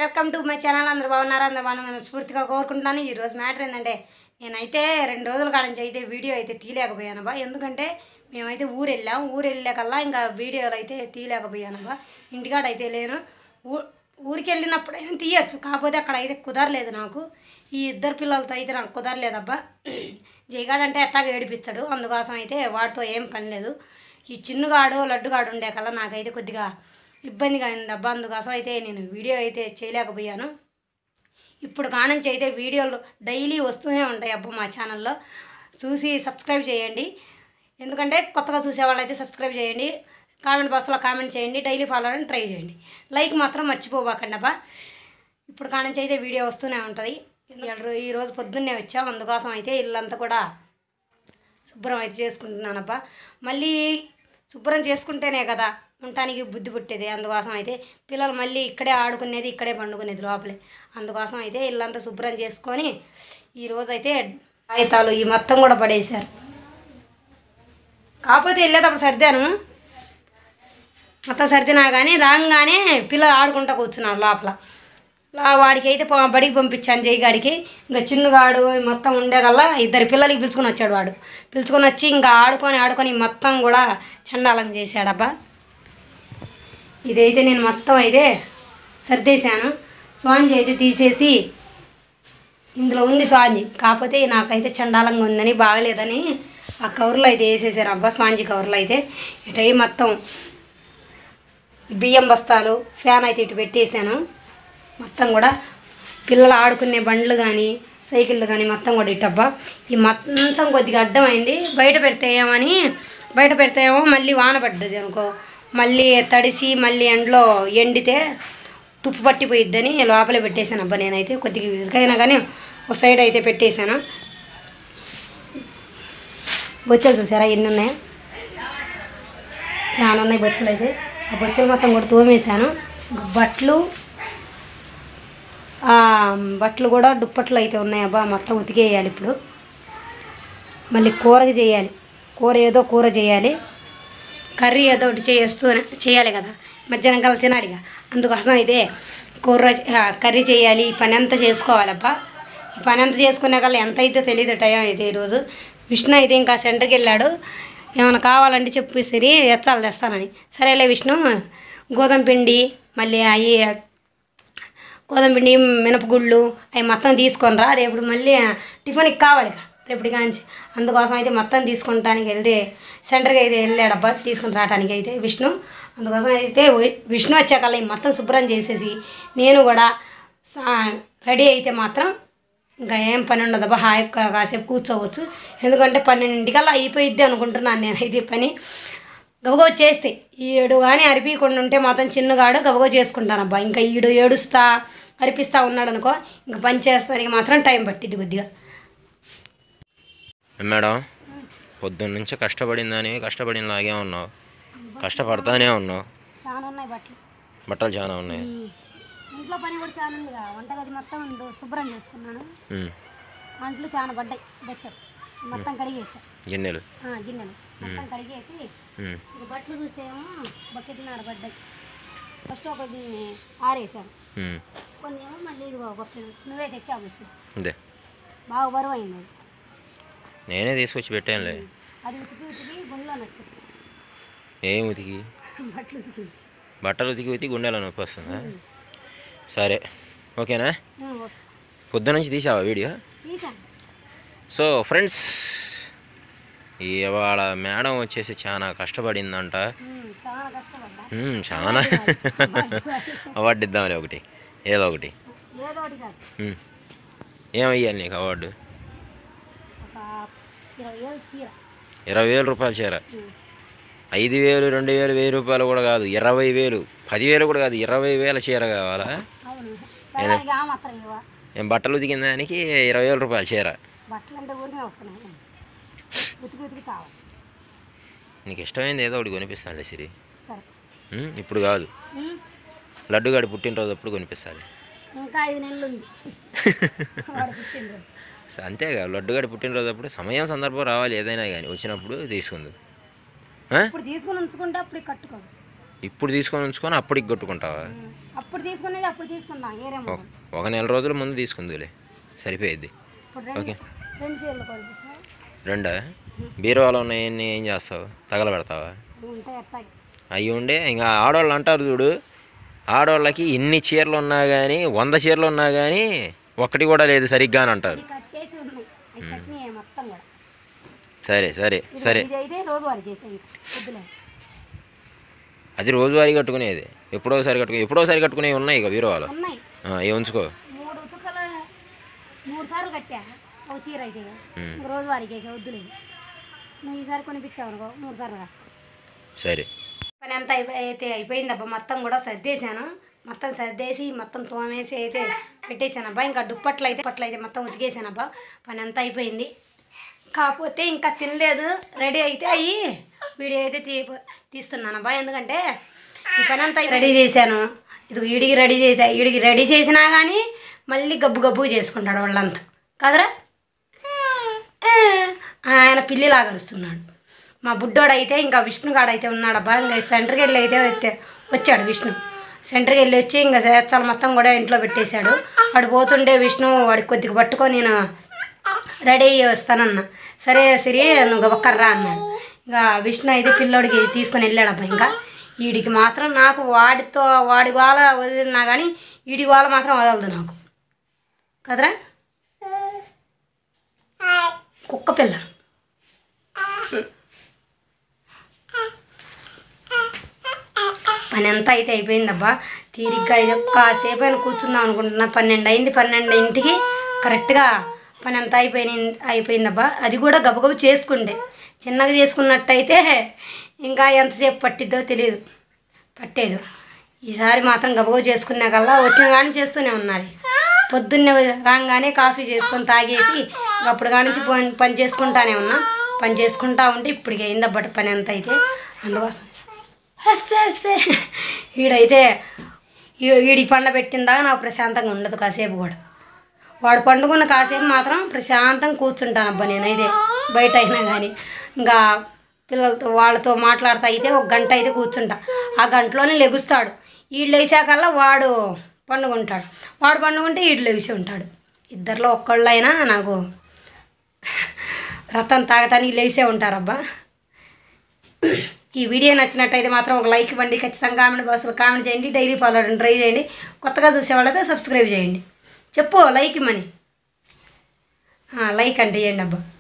Welcome to my channel అందరు బాగున్నారు అందరు బాగున్నారు స్ఫూర్తిగా కోరుకుంటున్నాను ఈ రోజు మ్యాటర్ ఏంటంటే నేనైతే రెండు రోజుల కాడ నుంచి అయితే వీడియో అయితే తీయలేకపోయాను బా ఎందుకంటే మేమైతే ఊరు వెళ్ళాం ఊరు వెళ్ళాకల్లా ఇంకా వీడియోలు అయితే తీయలేకపోయాను బా ఇంటికాడ అయితే లేను ఊ ఊరికి వెళ్ళినప్పుడైనా తీయచ్చు కాకపోతే అక్కడ అయితే కుదరలేదు నాకు ఈ ఇద్దరు పిల్లలతో అయితే నాకు కుదరలేదబ్బా జయగాడు అంటే ఎట్టాగా ఏడిపించాడు అందుకోసం అయితే వాడితో ఏం పని లేదు ఈ చిన్నుగాడు లడ్డుగాడు ఉండే కల్లా నాకైతే కొద్దిగా ఇబ్బందిగా అయింది అబ్బా అందుకోసం అయితే నేను వీడియో అయితే చేయలేకపోయాను ఇప్పుడు కానుంచి అయితే వీడియోలు డైలీ వస్తూనే ఉంటాయి అబ్బా మా ఛానల్లో చూసి సబ్స్క్రైబ్ చేయండి ఎందుకంటే కొత్తగా చూసే వాళ్ళైతే సబ్స్క్రైబ్ చేయండి కామెంట్ బాక్స్లో కామెంట్ చేయండి డైలీ ఫాలో అవ్వడానికి ట్రై చేయండి లైక్ మాత్రం మర్చిపోబాకండి అబ్బా ఇప్పుడు కానుంచి అయితే వీడియో వస్తూనే ఉంటుంది ఈ రోజు పొద్దున్నే వచ్చాం అందుకోసం అయితే ఇల్లంతా కూడా శుభ్రం అయితే చేసుకుంటున్నానబ్బా మళ్ళీ శుభ్రం చేసుకుంటేనే కదా ఉండటానికి బుద్ధి పుట్టేది అందుకోసం అయితే పిల్లలు మళ్ళీ ఇక్కడే ఆడుకునేది ఇక్కడే పండుకునేది లోపలే అందుకోసం అయితే ఇల్లంతా శుభ్రం చేసుకొని ఈరోజు అయితే కాగితాలు ఈ మొత్తం కూడా పడేశారు కాకపోతే వెళ్ళేటప్పుడు సర్దాను మొత్తం సర్దినా కానీ రాగానే పిల్లలు ఆడుకుంటా కూర్చున్నారు లోపల లా- వాడికి అయితే ప- బడికి పంపించాను జైగాడికి ఇంకా చిన్నగాడు మొత్తం ఉండేగల్లా ఇద్దరు పిల్లలకి పిలుచుకొని వచ్చాడు వాడు పిలుచుకొని వచ్చి ఇంకా ఆడుకొని ఆడుకొని మొత్తం కూడా చండాలం చేశాడబ్బా ఇదైతే నేను మొత్తం అయితే సర్దేశాను స్వాంజి అయితే తీసేసి ఇందులో ఉంది స్వాంజి కాకపోతే నాకైతే చండాలంగా ఉందని బాగలేదని ఆ కవర్లో అయితే వేసేసాను అబ్బా స్వాంజి కవర్లో అయితే ఇటై మొత్తం బియ్యం బస్తాలు ఫ్యాన్ అయితే ఇటు పెట్టేశాను మొత్తం కూడా పిల్లలు ఆడుకునే బండ్లు కానీ సైకిళ్ళు కానీ మొత్తం కూడా ఇట్టబ్బా ఈ మొత్తం కొద్దిగా అడ్డమైంది బయట పెడతాయేమని బయట పెడతాయేమో మళ్ళీ వాన పడ్డది అనుకో మళ్ళీ తడిసి మళ్ళీ ఎండలో ఎండితే తుప్పు పట్టిపోయిద్దని లోపలే పెట్టేశాను అబ్బా నేనైతే కొద్దిగా ఇరుకైనా కానీ ఒక సైడ్ అయితే పెట్టేశాను బొచ్చలు చూసారా ఎన్ని ఉన్నాయి చాలా ఉన్నాయి బొచ్చలు అయితే ఆ బొచ్చలు మొత్తం కూడా తోమేశాను బట్టలు ఆ, బట్టలు కూడా దుప్పట్లు అయితే ఉన్నాయి అబ్బా మొత్తం ఉతికేయాలి ఇప్పుడు మళ్ళీ కూరకి చేయాలి కూర ఏదో కూర చేయాలి కర్రీ ఏదో ఒకటి చేస్తూ చేయాలి కదా మధ్యాహ్నం కల్లా తినాలిగా అందుకోసం అయితే కూర ఆ, కర్రీ చేయాలి ఈ పని అంతా చేసుకోవాలబ్బా ఈ పని అంతా చేసుకునే కల్లా ఎంత అయితే తెలియదు టైం అయితే ఈరోజు విష్ణు అయితే ఇంకా సెంటర్కి వెళ్ళాడు ఏమైనా కావాలంటే చెప్పు సరి ఎచ్చాలు తెస్తానని సరేలే విష్ణు గోధుమ పిండి మళ్ళీ అవి గోధుమ పిండి మినపగుళ్ళు అవి మొత్తం తీసుకొని రా రేపు మళ్ళీ టిఫిన్కి కావాలి రేపటి కాంచి అందుకోసం అయితే మొత్తం తీసుకుంటానికి వెళ్తే సెంటర్కి అయితే వెళ్ళాడబ్బా తీసుకుని రావడానికి అయితే విష్ణు అందుకోసం అయితే వి- విష్ణు వచ్చాకల్లా ఈ మొత్తం శుభ్రం చేసేసి నేను కూడా సా- రెడీ అయితే మాత్రం ఇంకా ఏం పని ఉండదబ్బా హాయి కా- కాసేపు కూర్చోవచ్చు ఎందుకంటే పన్నెండింటికల్లా అయిపోయిద్ది అనుకుంటున్నాను నేనైతే ఈ పని గబగబ చేస్తే ఈడు కానీ అరిపించకుండా ఉంటే మాత్రం చిన్నగాడు గబగబ చేసుకుంటానబ్బా ఇంకా ఈడు ఏడుస్తా అరిపిస్తా ఉన్నాడు అనుకో ఇంకా పని చేస్తానికి మాత్రం టైం పట్టిద్ది కొద్దిగా మేడం పొద్దున్న నుంచి కష్టపడిందని కష్టపడినలాగే ఉన్నావు కష్టపడతానే ఉన్నావు చాలా ఉన్నాయి బట్టలు బట్టలు చాలా ఉన్నాయి ఇంట్లో పని కూడా చాలా ఉందిగా వంటగది మొత్తం శుభ్రం చేసుకున్నాను ఉమ్. అంట్లు చాలా పడ్డాయి బొచ్చలు మొత్తం కడిగేసా గిన్నెలు గిన్నెలు మొత్తం కడిగేసి ఉమ్. ఇది బట్టలు చూస్తేమో బకెట్లున్నర పడ్డాయి ఫస్ట్ ఒక గిన్నె ఆరేసాను ఉమ్. కొన్ని ఏమో మళ్ళీ ఇదిగో బకెట్ నువ్వే తెచ్చావు ఇప్పుడు ఇదే బాగా బరువు అయింది అది నేనే తీసుకొచ్చి పెట్టానులే అది ఉతికి ఉతికి గుండెలో నొప్పి ఏం ఉతికి బట్టలు ఉతికి బట్టలు ఉతికి ఉతికి గుండెలో నొప్పి వస్తుందా సరే ఓకేనా ఉమ్, ఓకే. పొద్దున్న నుంచి తీసావా వీడియో తీసాను సో ఫ్రెండ్స్ ఇవాళ మేడం వచ్చేసి చాలా కష్టపడిందంట ఉమ్, చాలా కష్టపడ్డా ఉమ్, చాలా అవార్డు ఇద్దాంలే ఒకటి ఏదో ఒకటి ఏదో ఒకటి కాదు ఉమ్. ఏమయ్యాలి నీకు అవార్డు ఒక ఇరవై ఏళ్ళు చీర ఇరవై వేల రూపాయలు చీర ఉమ్, ఐదు వేలు రెండు వేలు వెయ్యి రూపాయలు కూడా కాదు ఇరవై వేలు పదివేలు కూడా కాదు ఇరవై వేల చీర కావాలా అవును పెళ్ళానికి ఆ మాత్రం ఇవ్వ నేను బట్టలు ఉతికిన దానికి ఇరవై వేల రూపాయల చీర బట్టలు అంటే ఊరికే వస్తున్నాయి ఉతికి ఉతికి చావాలి నీకు ఇష్టమైంది ఏదో ఒకటి కొనిపిస్తానులే సిరి సరే ఉమ్, ఇప్పుడు కాదు ఉమ్, లడ్డుగాడి పుట్టినరోజు అప్పుడు కొనిపిస్తాను ఇంకా ఐదు నెలలు ఉంది వాడు పుట్టిండ్రు సో అంతేగా లడ్డుగాడి పుట్టినరోజు అప్పుడు సమయం సందర్భం రావాలి ఏదైనా కానీ వచ్చినప్పుడు తీసుకుంది ఆ? ఇప్పుడు తీసుకుని ఉంచుకుంటే అప్పుడు కట్టుకోవచ్చు ఇప్పుడు తీసుకొని ఉంచుకొని అప్పటికి కొట్టుకుంటావా అప్పుడు తీసుకునేది అప్పుడు తీసుకుందాం ఏరేమో ఒక- ఒక నెల రోజుల ముందు తీసుకుందిలే సరిపోయిద్ది ఇప్పుడు రెండు ఓకే రెండు చీరలు కొలిపిస్తా రెండా బీరువాలో ఉన్నాయన్నీ ఏం చేస్తావు తగలబెడతావా ఉంటాయి అట్లా అవి ఉండే ఇంకా ఆడవాళ్ళు అంటారు చూడు ఆడవాళ్ళకి ఇన్ని చీరలు ఉన్నా కానీ వంద చీరలు ఉన్నా కానీ ఒక్కటి కూడా లేదు సరిగ్గా అని అంటారు ఇది కట్ చేసి ఉన్నాయి అవి కట్టినాయి మొత్తం కూడా సరే సరే ఇది- సరే ఇది అయితే రోజు వారి చేసేది వద్దులే అది రోజువారీ కట్టుకునేది ఎప్పుడోసారి కట్టుకునే ఎప్పుడోసారి కట్టుకునేవి ఉన్నాయి ఇక బీరువాలో ఉన్నాయి ఆ, ఇవి ఉంచుకో మూడు ఉతుకలు మూడు సార్లు కట్టా ఒక చీర అయితే ఉమ్. ఇంక రోజు వారికి వేసా వద్దులేదు నువ్వు ఈసారి కొనిపించావు అనుకో మూడు సార్లు సరే పని అంతా అయిపో అయితే అయిపోయిందబ్బా మొత్తం కూడా సర్దేశాను మొత్తం సర్దేసి మొత్తం తోమేసి అయితే పెట్టేశానబ్బా ఇంకా దుప్పట్లు అయితే పట్లు అయితే మొత్తం ఉతికేసానబ్బా పని అంతా అయిపోయింది కాకపోతే ఇంకా తినలేదు రెడీ అయితే అయ్యి వీడియో అయితే తీ తీస్తున్నానబ్బా ఎందుకంటే ఈ పని అంతా రెడీ చేశాను ఇది ఈడికి రెడీ చేసా ఈడికి రెడీ చేసినా కానీ మళ్ళీ గబ్బు గబ్బు చేసుకుంటాడు వాళ్ళంతా కదరా ఏ, ఆయన పిల్లిలాగా అరుస్తున్నాడు మా బుడ్డోడు అయితే ఇంకా విష్ణుగాడు అయితే ఉన్నాడబ్బా ఇంకా సెంటర్కి వెళ్ళి అయితే వచ్చే- వచ్చాడు విష్ణు సెంటర్కి వెళ్ళి వచ్చి ఇంకా సేత్సాలు మొత్తం కూడా ఇంట్లో పెట్టేశాడు వాడు పోతుండే విష్ణు వాడికి కొద్దిగా పట్టుకొని నేను రెడీ అయ్యి వస్తానన్న సరే సిరి నువ్వు ఒక్కర్రా అన్నాడు ఇంకా విష్ణు అయితే పిల్లోడికి తీసుకొని వెళ్ళాడబ్బా ఇంకా వీడికి మాత్రం నాకు వాడితో వాడి వాళ్ళ వదిలినా కానీ వీడి వాళ్ళ మాత్రం వదలదు నాకు కదరా కుక్క పిల్ల పని అంతా అయితే అయిపోయిందబ్బా తీరిగ్గా ఇది కాసేపు అయినా కూర్చుందాం అనుకుంటున్నా పన్నెండు అయింది పన్నెండు ఇంటికి కరెక్ట్గా పని అంతా అయిపోయింది అయిపోయిందబ్బా అది కూడా గబగబ చేసుకుండే చిన్నగా చేసుకున్నట్టయితే ఇంకా ఎంతసేపు పట్టిద్దో తెలియదు పట్టేదు ఈసారి మాత్రం గబగబ చేసుకున్నా కల్లా వచ్చిన కానీ చేస్తూనే ఉండాలి పొద్దున్నే రాగానే కాఫీ చేసుకొని తాగేసి ఇంక అప్పుడు కాడి నుంచి పని పని చేసుకుంటానే ఉన్నా పని చేసుకుంటా ఉంటే ఇప్పటికి అయిందబ్బట పని అంతా అయితే అందుకోసం హెఫ్ హెఫ్ హె. ఈడైతే ఈ- వీడి పండ పెట్టిందాక నాకు ప్రశాంతంగా ఉండదు కాసేపు కూడా వాడు పండుకున్న కాసేపు మాత్రం ప్రశాంతంగా కూర్చుంటాను అబ్బా నేనైతే బయట అయినా కానీ ఇంకా పిల్లలతో వాళ్ళతో మాట్లాడుతూ అయితే ఒక గంట అయితే కూర్చుంటా ఆ గంటలోనే లెగుస్తాడు వీళ్ళు లేచాకల్లా వాడు పండుకుంటాడు వాడు పండుకుంటే వీడు లెగిసి ఉంటాడు ఇద్దరిలో ఒక్కళ్ళైనా నాకు రతం తాగటానికి లేసే ఉంటారబ్బా ఈ వీడియో నచ్చినట్టయితే మాత్రం ఒక లైక్ ఇవ్వండి ఖచ్చితంగా కామెంట్ బాక్స్లో కామెంట్ చేయండి డైలీ ఫాలో అవ్వండి ట్రై చేయండి కొత్తగా చూసేవాళ్ళైతే సబ్స్క్రైబ్ చేయండి చెప్పు లైక్ ఇమ్మని ఆ, లైక్ అంటే చేయండి అబ్బా